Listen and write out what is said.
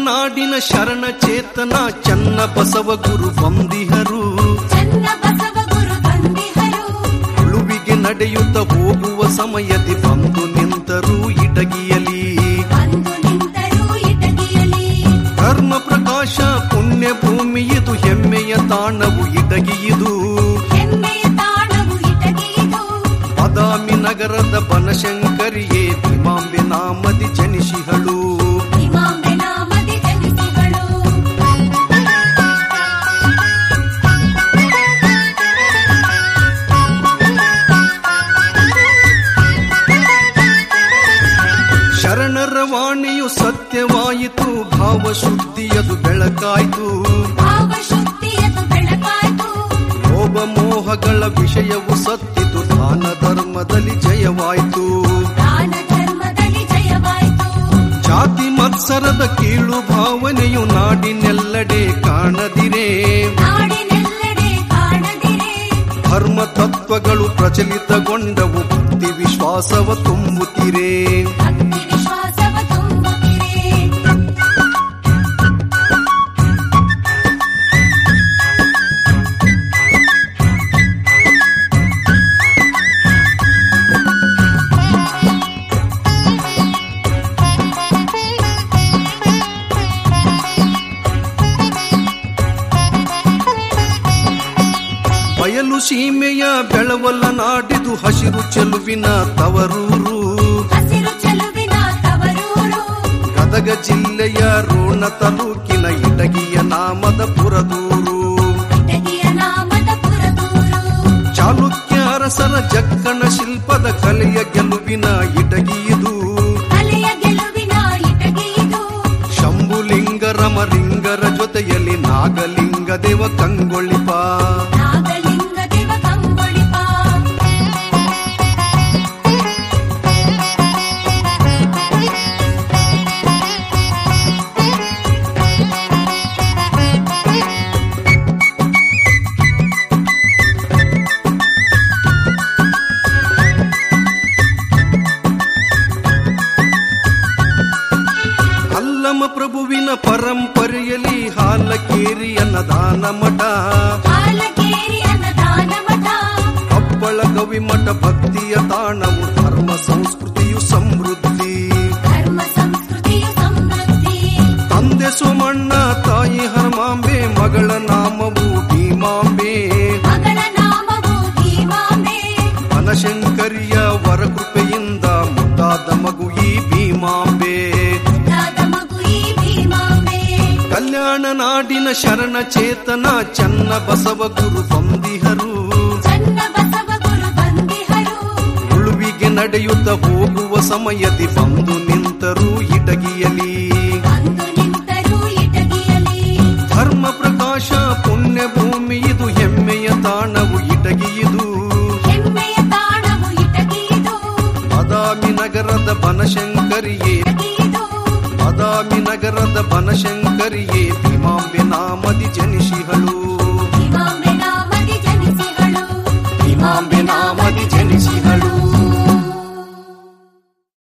ನಾಡಿನ ಶರಣ ಚೇತನ ಚನ್ನ ಬಸವ ಗುರು ಬಂದಿಹರು ಚನ್ನ ಬಸವ ಗುರು ಬಂದಿಹರು ಉಳುವಿಗೆ ನಡೆಯುತ್ತ ಹೋಗುವ ಸಮಯದಿ ಬಂದು ನಿಂತರು ಇಟಗಿಯಲಿ ಬಂದು ನಿಂತರು ಇಟಗಿಯಲಿ ಧರ್ಮ ಪ್ರಕಾಶ ಪುಣ್ಯ ಭೂಮಿ ಇದು ಹೆಮ್ಮೆಯ ತಾಣವು ಇಟಗಿಯಿದು ಹೆಮ್ಮೆಯ ತಾಣವು ಇಟಗಿಯಿದು ಬಾದಾಮಿ ನಗರದ ಬನಶಂಕರಿಯೇ ಭೀಮಾಂಬೆ ನಾಮದಿ ಜನಿಸಿಹಳು ಹಿಮಾಂಬೆ ನಾಮದಿ ಜನಿಸಿಗಳು ಶರಣರ ವಾಣಿಯು ಸತ್ಯವಾಯಿತು ಭಾವಶುದ್ಧಿಯದು ಬೆಳಕಾಯಿತು ಭಾವ ಶುದ್ಧಿಯದು ಬೆಳಕಾಯ್ತು ಲೋಭ ಮೋಹಗಳ ವಿಷಯವು ಸತ್ತಿತು ದಾನ ಧರ್ಮದಲ್ಲಿ ಜಯವಾಯಿತು ದಾನ ಧರ್ಮದಲ್ಲಿ ಜಯವಾಯ್ತು ಜಾತಿ ಮತ್ಸರದ ಕೀಳು ಭಾವನೆಯು ನಾಡಿನೆಲ್ಲೆಡೆ ಕಾಣದಿರೇ ನಾಡಿನೆಲ್ಲೆಡೆ ಕಾಣದಿರೆ ಧರ್ಮ ತತ್ವಗಳು ಪ್ರಚಲಿತಗೊಂಡವು ಭಕ್ತಿ ವಿಶ್ವಾಸವ ತುಂಬುತ್ತಿರೇ ಭಕ್ತಿ ವಿಶ್ವಾಸವ ತುಂಬುತ್ತಿರೆ ಬಯಲು ಸೀಮೆಯ ಬೆಳವಲ್ಲ ನಾಡಿದು ಹಸಿರು ಚೆಲುವಿನ ತವರೂರು ಹಸಿರು ಚೆಲುವಿನ ತವರೂರು ಗದಗ ಜಿಲ್ಲೆಯ ರೋಣ ತಾಲೂಕಿನ ಇಟಗಿಯ ನಾಮದ ಪುರದೂರು ಇಟಗಿಯ ನಾಮದ ಪುರದೂರು ಚಾಲುಕ್ಯ ಅರಸರ ಜಕ್ಕಣ ಶಿಲ್ಪದ ಕಲೆಯ ಗೆಲುವಿನ ಇಟಗಿಯಿದು ಕಲೆಯ ಗೆಲುವಿನ ಇಟಗಿಯಿದು ಶಂಭುಲಿಂಗ ರಮಲಿಂಗರ ಜೊತೆಯಲ್ಲಿ ನಾಗಲಿಂಗ ದೇವ ಕಂಗೊಳಿಪ ನಾಗಲಿಂಗ ದೇವ ಕಂಗೊಳಿಪ ಅಲ್ಲಮ ಪ್ರಭುವಿನ ಪರಂಪರೆಯಲ್ಲಿ ಹಾಲಕೇರಿ ಅನ್ನದಾನ ಮಠ ಹಾಲಕೇರಿ ಅನ್ನದಾನ ಮಠ ಹಬ್ಬಳ ಗವಿ ಮಠ ಭಕ್ತಿಯ ತಾಣವು ಧರ್ಮ ಸಂಸ್ಕೃತಿಯು ಸಮೃದ್ಧಿ ಧರ್ಮ ಸಂಸ್ಕೃತಿಯು ಸಮೃದ್ಧಿ ತಂದೆ ಸೋಮಣ್ಣ ತಾಯಿ ಹರಮಾಂಬೆ ಮಗಳ ನಾಮವು ಭೀಮಾಂಬೆ ಮಗಳ ನಾಮವು ಭೀಮಾಂಬೆ ಬನಶಂಕರಿಯ ವರಕೃಪೆಯಿಂದ ಮುದ್ದಾದ ಮಗು ಈ ಭೀಮಾಂಬೆ ದಾದ ಮಗು ಈ ಭೀಮಾಂಬೆ ಕಲ್ಯಾಣ ನಾಡಿನ ಶರಣ ಚೇತನ ಚನ್ನ ಬಸವ ಗುರು ಬಂದಿಹರು ಚನ್ನ ಬಸವ ಗುರು ಬಂದಿಹರು ಉಳುವಿಗೆ ನಡೆಯುತ್ತ ಹೋಗುವ ಸಮಯದಿ ಬಂದು ನಿಂತರು ಇಟಗಿಯಲಿ ಬಂದು ನಿಂತರು ಇಟಗಿಯಲಿ ಧರ್ಮ ಪ್ರಕಾಶ ಪುಣ್ಯ ಭೂಮಿ ಇದು ಹೆಮ್ಮೆಯ ತಾಣವು ಇಟಗಿಯಿದು ಹೆಮ್ಮೆಯ ತಾಣವು ಇಟಗಿಯಿದು ಬಾದಾಮಿ ನಗರದ ಬನಶಂಕರಿಯೇ ಇಟಗಿಯಿದು ಬಾದಾಮಿ ನಗರದ ಬನಶಂಕರಿಯೇ ಭೀಮಾಂಬೆ ನಾಮದಿ ಜನಿಸಿಹಳು